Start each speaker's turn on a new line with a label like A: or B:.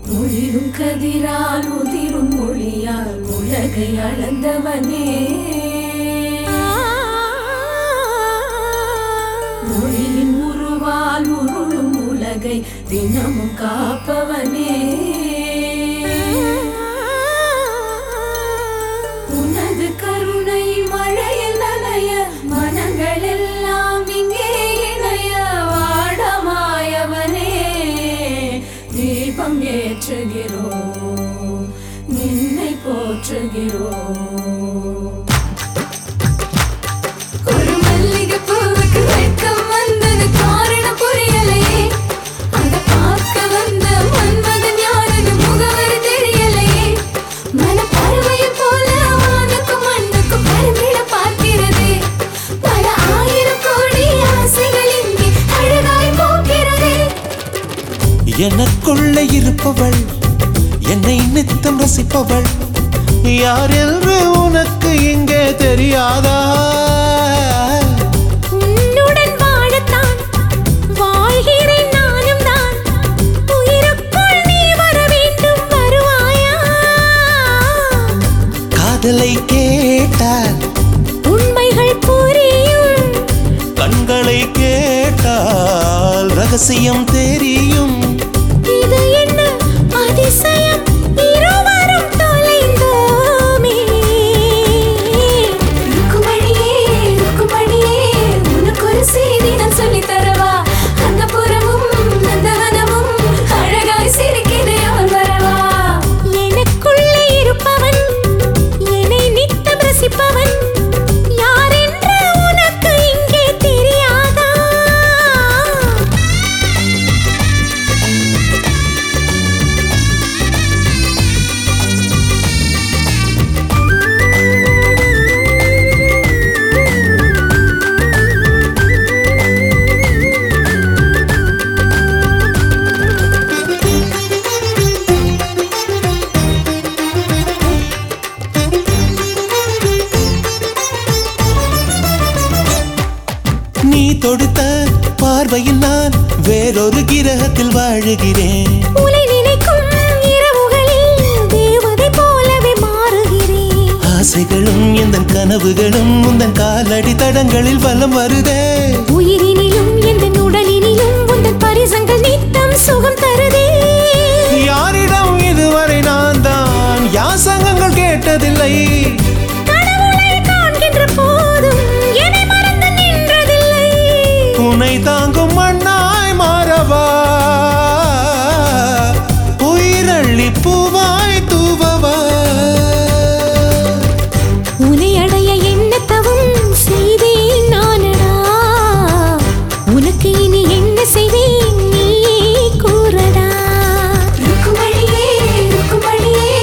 A: ஒளிரும் கதிரால் உதிரும் மொழியால் உலகை அளந்தவனே மொழியின் உருவால் உருளும் உலகை தினமும் காப்பவனே உனது கருணை மழையில் நனைய மனங்கள் எல்லாம் இங்கே இணைய வாடமாயவனே தீபம் ஏற்றுகிறோம் நின்னை போற்றுகிறோம் ஒரு மல்லிகை பூவுக்கு வெட்கம் வந்தது காரணம் புரியலையே அத பார்க்க வந்த மன்மதன் யாருன்னு முகவரி தெரியலையே மனப்பறவையை போல வானுக்கும் மண்ணுக்கும் பறந்திட பார்க்கிறதே பல ஆயிரம் கோடி ஆசைகள் இங்கே அழகாய் போகிறதே
B: எனக்குள்ள இருப்பவள் என்னை நித்தம் ரசிப்பவள் யார் என்று உனக்கு இங்கே தெரியாதா
C: உன்னுடன் வாழத்தான் வாழ்கிறேன் நானும் தான் உயிருக்குள் நீ வர வேண்டும் வருவாயா
B: காதலை கேட்டால்
C: உண்மைகள் புரியும்
B: கண்களை கேட்டால் ரகசியம் தெரியும்
C: இது என்ன அதிசயம் இருவரும் தொலைந்தோமே
A: ருக்குமணியே ருக்குமணியே உனக்கு ஒரு செய்தி நான் சொல்லித் தரவா அந்த புறமும் நந்தவனமும் அழகாய் சிரிக்கிறே அவன் வரவா
C: எனக்குள்ளே இருப்பவன் என்னை நித்தம் ரசிப்பவன் யாரென்று உனக்கு இங்கே தெரியாதா
B: நீ தொடுத்த பார்வையில் நான் வேறொரு கிரகத்தில் வாழுகிறேன்
C: உலை நினைக்கும் இரவுகளில் தேவதை போலவே மாறுகிறேன்
B: ஆசைகளும் எந்த கனவுகளும் உந்தன் காலடி தடங்களில் வலம் வருதே
C: உயிரினிலும் எந்த உடலினிலும் உந்தன் பரிசங்கள் நித்தம் சுகம் தருதே
B: யாரிடம் இதுவரை நான் தான் யாசகங்கள் கேட்டதில்லை
C: கடவுளை காண்கின்ற போதும் என்னை மறந்து நின்றதில்லை
B: உன்னை தாங்கும் மண்ணாய் மாறவா உயிரள்ளி பூவாய் தூவவா
C: உன்னை அடைய என்ன தவம் செய்தேன் நானடா உனக்கு இனி என்ன செய்வேன்